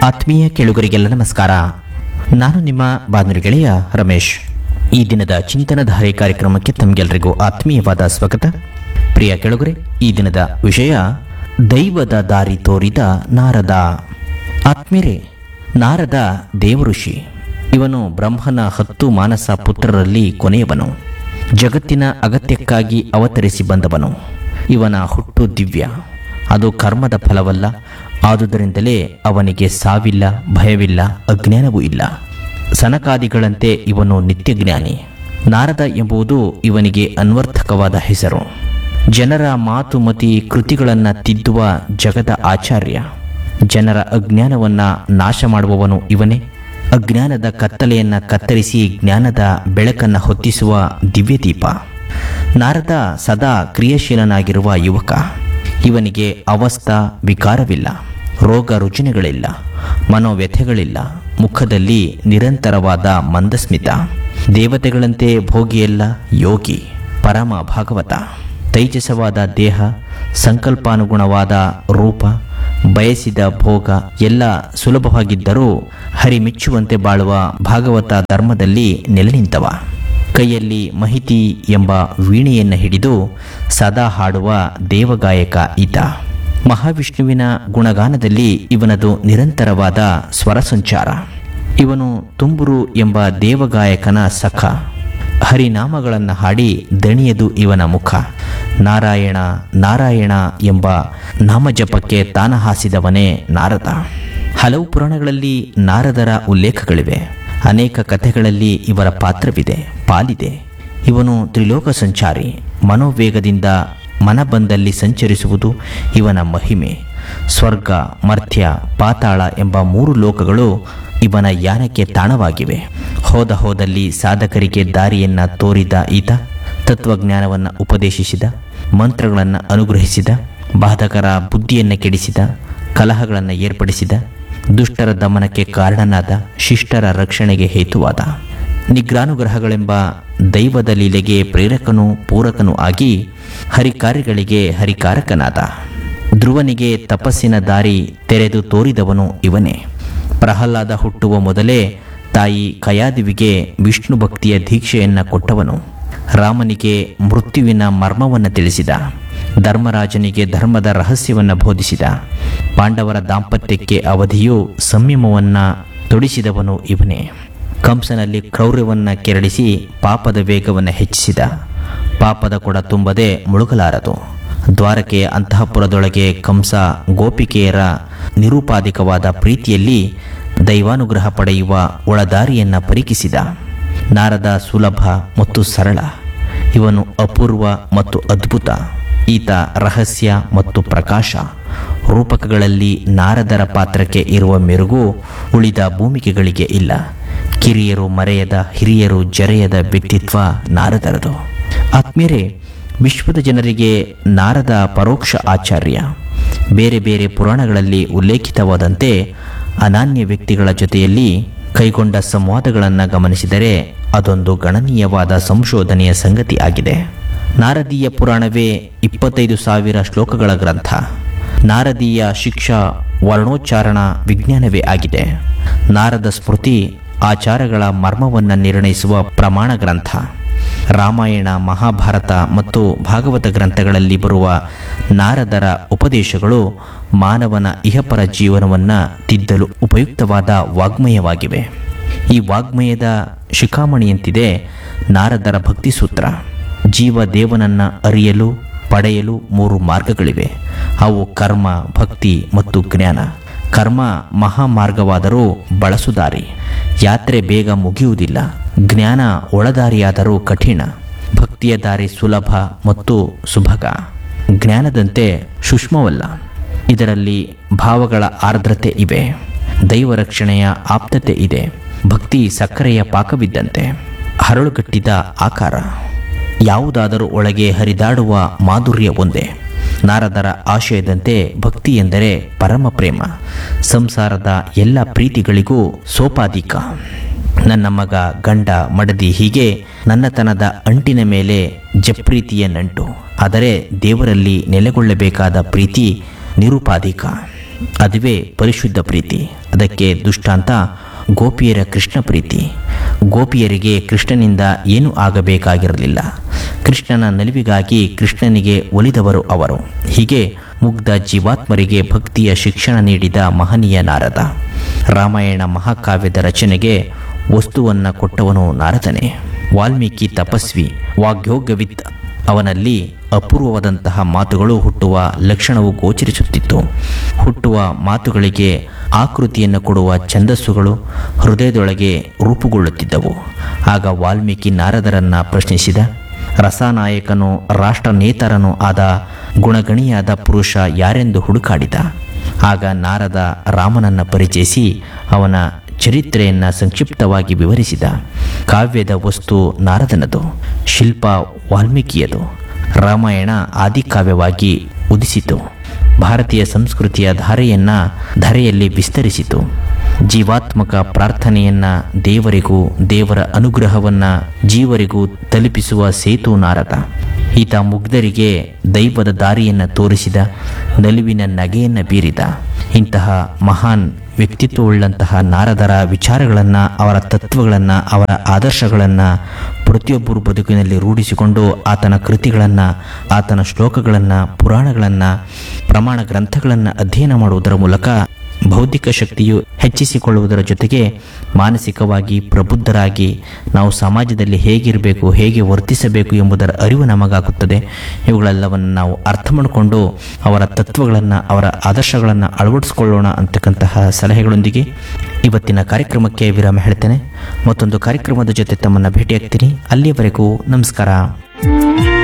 ಆತ್ಮೀಯ ಕೇಳುಗರಿಗೆಲ್ಲ ನಮಸ್ಕಾರ ನಾನು ನಿಮ್ಮ ಬಾನುಲಿ ಗೆಳೆಯ ರಮೇಶ್ ಈ ದಿನದ ಚಿಂತನಧಾರೆ ಕಾರ್ಯಕ್ರಮಕ್ಕೆ ತಮಗೆಲ್ಲರಿಗೂ ಆತ್ಮೀಯವಾದ ಸ್ವಾಗತ ಪ್ರಿಯ ಕೆಳುಗರೆ ಈ ದಿನದ ವಿಷಯ ದೈವದ ದಾರಿ ತೋರಿದ ನಾರದ ಆತ್ಮೀಯರೇ ನಾರದ ದೇವಋಷಿ ಇವನು ಬ್ರಹ್ಮನ ಹತ್ತು ಮಾನಸ ಪುತ್ರರಲ್ಲಿ ಕೊನೆಯವನು ಜಗತ್ತಿನ ಅಗತ್ಯಕ್ಕಾಗಿ ಅವತರಿಸಿ ಬಂದವನು ಇವನ ಹುಟ್ಟು ದಿವ್ಯ ಅದು ಕರ್ಮದ ಫಲವಲ್ಲ ಆದುದರಿಂದಲೇ ಅವನಿಗೆ ಸಾವಿಲ್ಲ ಭಯವಿಲ್ಲ ಅಜ್ಞಾನವೂ ಇಲ್ಲ ಸನಕಾದಿಗಳಂತೆ ಇವನು ನಿತ್ಯಜ್ಞಾನಿ ನಾರದ ಎಂಬುದು ಇವನಿಗೆ ಅನ್ವರ್ಥಕವಾದ ಹೆಸರು ಜನರ ಮಾತು ಮತಿ ಕೃತಿಗಳನ್ನು ತಿದ್ದುವ ಜಗದ ಆಚಾರ್ಯ ಜನರ ಅಜ್ಞಾನವನ್ನು ನಾಶ ಮಾಡುವವನು ಇವನೇ ಅಜ್ಞಾನದ ಕತ್ತಲೆಯನ್ನು ಕತ್ತರಿಸಿ ಜ್ಞಾನದ ಬೆಳಕನ್ನು ಹೊತ್ತಿಸುವ ದಿವ್ಯದೀಪ ನಾರದ ಸದಾ ಕ್ರಿಯಾಶೀಲನಾಗಿರುವ ಯುವಕ ಇವನಿಗೆ ಅವಸ್ಥಾ ವಿಕಾರವಿಲ್ಲ ರೋಗ ರುಜಿನಗಳಿಲ್ಲ ಮನೋವ್ಯಥೆಗಳಿಲ್ಲ ಮುಖದಲ್ಲಿ ನಿರಂತರವಾದ ಮಂದಸ್ಮಿತ ದೇವತೆಗಳಂತೆ ಭೋಗಿಯಲ್ಲ ಯೋಗಿ ಪರಮ ಭಾಗವತ ತೈಜಸವಾದ ದೇಹ ಸಂಕಲ್ಪಾನುಗುಣವಾದ ರೂಪ ಬಯಸಿದ ಭೋಗ ಎಲ್ಲ ಸುಲಭವಾಗಿದ್ದರೂ ಹರಿಮೆಚ್ಚುವಂತೆ ಬಾಳುವ ಭಾಗವತ ಧರ್ಮದಲ್ಲಿ ನೆಲೆ ನಿಂತವ ಕೈಯಲ್ಲಿ ಮಹಿತಿ ಎಂಬ ವೀಣೆಯನ್ನು ಹಿಡಿದು ಸದಾ ಹಾಡುವ ದೇವಗಾಯಕ ಈತ ಮಹಾವಿಷ್ಣುವಿನ ಗುಣಗಾನದಲ್ಲಿ ಇವನದು ನಿರಂತರವಾದ ಸ್ವರ ಸಂಚಾರ ಇವನು ತುಂಬುರು ಎಂಬ ದೇವಗಾಯಕನ ಸಖ ಹರಿನಾಮಗಳನ್ನು ಹಾಡಿ ದಣಿಯದು ಇವನ ಮುಖ ನಾರಾಯಣ ನಾರಾಯಣ ಎಂಬ ನಾಮಜಪಕ್ಕೆ ತಾನ ಹಾಸಿದವನೇ ನಾರದ ಹಲವು ಪುರಾಣಗಳಲ್ಲಿ ನಾರದರ ಉಲ್ಲೇಖಗಳಿವೆ ಅನೇಕ ಕಥೆಗಳಲ್ಲಿ ಇವರ ಪಾತ್ರವಿದೆ ಪಾಲಿದೆ ಇವನು ತ್ರಿಲೋಕ ಸಂಚಾರಿ ಮನೋವೇಗದಿಂದ ಮನ ಬಂದಲ್ಲಿ ಸಂಚರಿಸುವುದು ಇವನ ಮಹಿಮೆ ಸ್ವರ್ಗ ಮರ್ತ್ಯ ಪಾತಾಳ ಎಂಬ ಮೂರು ಲೋಕಗಳು ಇವನ ಯಾನಕ್ಕೆ ತಾಣವಾಗಿವೆ ಹೋದ ಹೋದಲ್ಲಿ ಸಾಧಕರಿಗೆ ದಾರಿಯನ್ನು ತೋರಿದ ಈತ ತತ್ವಜ್ಞಾನವನ್ನು ಉಪದೇಶಿಸಿದ ಮಂತ್ರಗಳನ್ನು ಅನುಗ್ರಹಿಸಿದ ಬಾಧಕರ ಬುದ್ಧಿಯನ್ನು ಕೆಡಿಸಿದ ಕಲಹಗಳನ್ನು ಏರ್ಪಡಿಸಿದ ದುಷ್ಟರ ದಮನಕ್ಕೆ ಕಾರಣನಾದ ಶಿಷ್ಟರ ರಕ್ಷಣೆಗೆ ಹೇತುವಾದ ನಿಗ್ರಾನುಗ್ರಹಗಳೆಂಬ ದೈವದ ಲೀಲೆಗೆ ಪ್ರೇರಕನೂ ಪೂರಕನೂ ಆಗಿ ಹರಿಕಾರ್ಯಗಳಿಗೆ ಹರಿಕಾರಕನಾದ ಧ್ರುವನಿಗೆ ತಪಸ್ಸಿನ ದಾರಿ ತೆರೆದು ತೋರಿದವನು ಇವನೇ ಪ್ರಹ್ಲಾದ ಹುಟ್ಟುವ ಮೊದಲೇ ತಾಯಿ ಕಯಾದಿವಿಗೆ ವಿಷ್ಣು ಭಕ್ತಿಯ ದೀಕ್ಷೆಯನ್ನು ಕೊಟ್ಟವನು ರಾಮನಿಗೆ ಮೃತ್ಯುವಿನ ಮರ್ಮವನ್ನು ತಿಳಿಸಿದ ಧರ್ಮರಾಜನಿಗೆ ಧರ್ಮದ ರಹಸ್ಯವನ್ನು ಬೋಧಿಸಿದ ಪಾಂಡವರ ದಾಂಪತ್ಯಕ್ಕೆ ಅವಧಿಯು ಸಂಯಮವನ್ನು ತೊಡಿಸಿದವನು ಇವನೇ ಕಂಸನಲ್ಲಿ ಕ್ರೌರ್ಯವನ್ನು ಕೆರಳಿಸಿ ಪಾಪದ ವೇಗವನ್ನು ಹೆಚ್ಚಿಸಿದ ಪಾಪದ ಕೊಡ ತುಂಬದೆ ಮುಳುಗಲಾರದು ದ್ವಾರಕೆಯ ಅಂತಃಪುರದೊಳಗೆ ಕಂಸ ಗೋಪಿಕೆಯರ ನಿರೂಪಾಧಿಕವಾದ ಪ್ರೀತಿಯಲ್ಲಿ ದೈವಾನುಗ್ರಹ ಪಡೆಯುವ ಒಳದಾರಿಯನ್ನು ಪರೀಕ್ಷಿಸಿದ ನಾರದ ಸುಲಭ ಮತ್ತು ಸರಳ ಇವನು ಅಪೂರ್ವ ಮತ್ತು ಅದ್ಭುತ ಈತ ರಹಸ್ಯ ಮತ್ತು ಪ್ರಕಾಶ ರೂಪಕಗಳಲ್ಲಿ ನಾರದರ ಪಾತ್ರಕ್ಕೆ ಇರುವ ಮೆರುಗು ಉಳಿದ ಭೂಮಿಕೆಗಳಿಗೆ ಇಲ್ಲ ಕಿರಿಯರು ಮರೆಯದ ಹಿರಿಯರು ಜರೆಯದ ವ್ಯಕ್ತಿತ್ವ ನಾರದರದು ಆತ್ಮೀಯರೇ ವಿಶ್ವದ ಜನರಿಗೆ ನಾರದ ಪರೋಕ್ಷ ಆಚಾರ್ಯ ಬೇರೆ ಬೇರೆ ಪುರಾಣಗಳಲ್ಲಿ ಉಲ್ಲೇಖಿತವಾದಂತೆ ಅನಾನ್ಯ ವ್ಯಕ್ತಿಗಳ ಜೊತೆಯಲ್ಲಿ ಕೈಗೊಂಡ ಸಂವಾದಗಳನ್ನು ಗಮನಿಸಿದರೆ ಅದೊಂದು ಗಣನೀಯವಾದ ಸಂಶೋಧನೆಯ ಸಂಗತಿ ಆಗಿದೆ ನಾರದೀಯ ಪುರಾಣವೇ ಇಪ್ಪತ್ತೈದು ಸಾವಿರ ಶ್ಲೋಕಗಳ ಗ್ರಂಥ ನಾರದೀಯ ಶಿಕ್ಷಾ ವರ್ಣೋಚ್ಚಾರಣ ವಿಜ್ಞಾನವೇ ಆಗಿದೆ ನಾರದ ಸ್ಮೃತಿ ಆಚಾರಗಳ ಮರ್ಮವನ್ನು ನಿರ್ಣಯಿಸುವ ಪ್ರಮಾಣ ಗ್ರಂಥ ರಾಮಾಯಣ ಮಹಾಭಾರತ ಮತ್ತು ಭಾಗವತ ಗ್ರಂಥಗಳಲ್ಲಿ ಬರುವ ನಾರದರ ಉಪದೇಶಗಳು ಮಾನವನ ಇಹಪರ ಜೀವನವನ್ನು ತಿದ್ದಲು ಉಪಯುಕ್ತವಾದ ವಾಗ್ಮಯವಾಗಿವೆ ಈ ವಾಗ್ಮಯದ ಶಿಖಾಮಣಿಯಂತಿದೆ ನಾರದರ ಭಕ್ತಿ ಸೂತ್ರ ಜೀವ ದೇವನನ್ನು ಅರಿಯಲು ಪಡೆಯಲು ಮೂರು ಮಾರ್ಗಗಳಿವೆ ಅವು ಕರ್ಮ ಭಕ್ತಿ ಮತ್ತು ಜ್ಞಾನ ಕರ್ಮ ಮಹಾಮಾರ್ಗವಾದರೂ ಬಳಸುದಾರಿ ಯಾತ್ರೆ ಬೇಗ ಮುಗಿಯುವುದಿಲ್ಲ ಜ್ಞಾನ ಒಳದಾರಿಯಾದರೂ ಕಠಿಣ ಭಕ್ತಿಯ ದಾರಿ ಸುಲಭ ಮತ್ತು ಸುಭಗ ಜ್ಞಾನದಂತೆ ಸೂಕ್ಷ್ಮವಲ್ಲ ಇದರಲ್ಲಿ ಭಾವಗಳ ಆರ್ದ್ರತೆ ಇವೆ ದೈವ ರಕ್ಷಣೆಯ ಆಪ್ತತೆ ಇದೆ ಭಕ್ತಿ ಸಕ್ಕರೆಯ ಪಾಕವಿದ್ದಂತೆ ಹರಳುಗಟ್ಟಿದ ಆಕಾರ ಯಾವುದಾದರೂ ಒಳಗೆ ಹರಿದಾಡುವ ಮಾಧುರ್ಯ ಒಂದೇ ನಾರದರ ಆಶಯದಂತೆ ಭಕ್ತಿ ಎಂದರೆ ಪರಮ ಪ್ರೇಮ ಸಂಸಾರದ ಎಲ್ಲ ಪ್ರೀತಿಗಳಿಗೂ ಸೋಪಾದಿಕ ನನ್ನ ಮಗ ಗಂಡ ಮಡದಿ ಹೀಗೆ ನನ್ನತನದ ಅಂಟಿನ ಮೇಲೆ ಜಪ್ರೀತಿಯ ನಂಟು ಆದರೆ ದೇವರಲ್ಲಿ ನೆಲೆಗೊಳ್ಳಬೇಕಾದ ಪ್ರೀತಿ ನಿರುಪಾಧಿಕ ಅದುವೇ ಪರಿಶುದ್ಧ ಪ್ರೀತಿ ಅದಕ್ಕೆ ದುಷ್ಟಾಂತ ಗೋಪಿಯರ ಕೃಷ್ಣ ಪ್ರೀತಿ ಗೋಪಿಯರಿಗೆ ಕೃಷ್ಣನಿಂದ ಏನೂ ಆಗಬೇಕಾಗಿರಲಿಲ್ಲ ಕೃಷ್ಣನ ನಲಿವಿಗಾಗಿ ಕೃಷ್ಣನಿಗೆ ಒಲಿದವರು ಅವರು ಹೀಗೆ ಮುಗ್ಧ ಜೀವಾತ್ಮರಿಗೆ ಭಕ್ತಿಯ ಶಿಕ್ಷಣ ನೀಡಿದ ಮಹನೀಯ ನಾರದ ರಾಮಾಯಣ ಮಹಾಕಾವ್ಯದ ರಚನೆಗೆ ವಸ್ತುವನ್ನು ಕೊಟ್ಟವನು ನಾರದನೇ ವಾಲ್ಮೀಕಿ ತಪಸ್ವಿ ವಾಗ್ಯೋಗವಿತ್ ಅವನಲ್ಲಿ ಅಪೂರ್ವವಾದಂತಹ ಮಾತುಗಳು ಹುಟ್ಟುವ ಲಕ್ಷಣವು ಗೋಚರಿಸುತ್ತಿತ್ತು ಹುಟ್ಟುವ ಮಾತುಗಳಿಗೆ ಆಕೃತಿಯನ್ನು ಕೊಡುವ ಛಂದಸ್ಸುಗಳು ಹೃದಯದೊಳಗೆ ರೂಪುಗೊಳ್ಳುತ್ತಿದ್ದವು ಆಗ ವಾಲ್ಮೀಕಿ ನಾರದರನ್ನ ಪ್ರಶ್ನಿಸಿದ ರಸಾನಾಯಕನು ರಾಷ್ಟ್ರ ನೇತಾರನೂ ಆದ ಗುಣಗಣಿಯಾದ ಪುರುಷ ಯಾರೆಂದು ಹುಡುಕಾಡಿದ ಆಗ ನಾರದ ರಾಮನನ್ನು ಪರಿಚಯಿಸಿ ಅವನ ಚರಿತ್ರೆಯನ್ನು ಸಂಕ್ಷಿಪ್ತವಾಗಿ ವಿವರಿಸಿದ ಕಾವ್ಯದ ವಸ್ತು ನಾರದನದು ಶಿಲ್ಪ ವಾಲ್ಮೀಕಿಯದು ರಾಮಾಯಣ ಆದಿಕಾವ್ಯವಾಗಿ ಉದಿಸಿತು ಭಾರತೀಯ ಸಂಸ್ಕೃತಿಯ ಧಾರೆಯನ್ನು ಧರೆಯಲ್ಲಿ ವಿಸ್ತರಿಸಿತು ಜೀವಾತ್ಮಕ ಪ್ರಾರ್ಥನೆಯನ್ನ ದೇವರಿಗೂ ದೇವರ ಅನುಗ್ರಹವನ್ನ ಜೀವರಿಗೂ ತಲುಪಿಸುವ ಸೇತು ನಾರದ ಈತ ಮುಗ್ಧರಿಗೆ ದೈವದ ದಾರಿಯನ್ನು ತೋರಿಸಿದ ನಲಿವಿನ ನಗೆಯನ್ನು ಬೀರಿದ ಇಂತಹ ಮಹಾನ್ ವ್ಯಕ್ತಿತ್ವವುಳ್ಳಂತಹ ನಾರದರ ವಿಚಾರಗಳನ್ನು ಅವರ ತತ್ವಗಳನ್ನು ಅವರ ಆದರ್ಶಗಳನ್ನು ಪ್ರತಿಯೊಬ್ಬರು ಬದುಕಿನಲ್ಲಿ ರೂಢಿಸಿಕೊಂಡು ಆತನ ಕೃತಿಗಳನ್ನು ಆತನ ಶ್ಲೋಕಗಳನ್ನು ಪುರಾಣಗಳನ್ನು ಪ್ರಮಾಣ ಗ್ರಂಥಗಳನ್ನು ಅಧ್ಯಯನ ಮಾಡುವುದರ ಮೂಲಕ ಬೌದ್ಧಿಕ ಶಕ್ತಿಯು ಹೆಚ್ಚಿಸಿಕೊಳ್ಳುವುದರ ಜೊತೆಗೆ ಮಾನಸಿಕವಾಗಿ ಪ್ರಬುದ್ಧರಾಗಿ ನಾವು ಸಮಾಜದಲ್ಲಿ ಹೇಗಿರಬೇಕು ಹೇಗೆ ವರ್ತಿಸಬೇಕು ಎಂಬುದರ ಅರಿವು ನಮಗಾಗುತ್ತದೆ ಇವುಗಳೆಲ್ಲವನ್ನು ನಾವು ಅರ್ಥ ಮಾಡಿಕೊಂಡು ಅವರ ತತ್ವಗಳನ್ನು ಅವರ ಆದರ್ಶಗಳನ್ನು ಅಳವಡಿಸಿಕೊಳ್ಳೋಣ ಅಂತಕ್ಕಂತಹ ಸಲಹೆಗಳೊಂದಿಗೆ ಇವತ್ತಿನ ಕಾರ್ಯಕ್ರಮಕ್ಕೆ ವಿರಾಮ ಹೇಳ್ತೇನೆ ಮತ್ತೊಂದು ಕಾರ್ಯಕ್ರಮದ ಜೊತೆ ತಮ್ಮನ್ನು ಭೇಟಿಯಾಗ್ತೀನಿ ಅಲ್ಲಿಯವರೆಗೂ ನಮಸ್ಕಾರ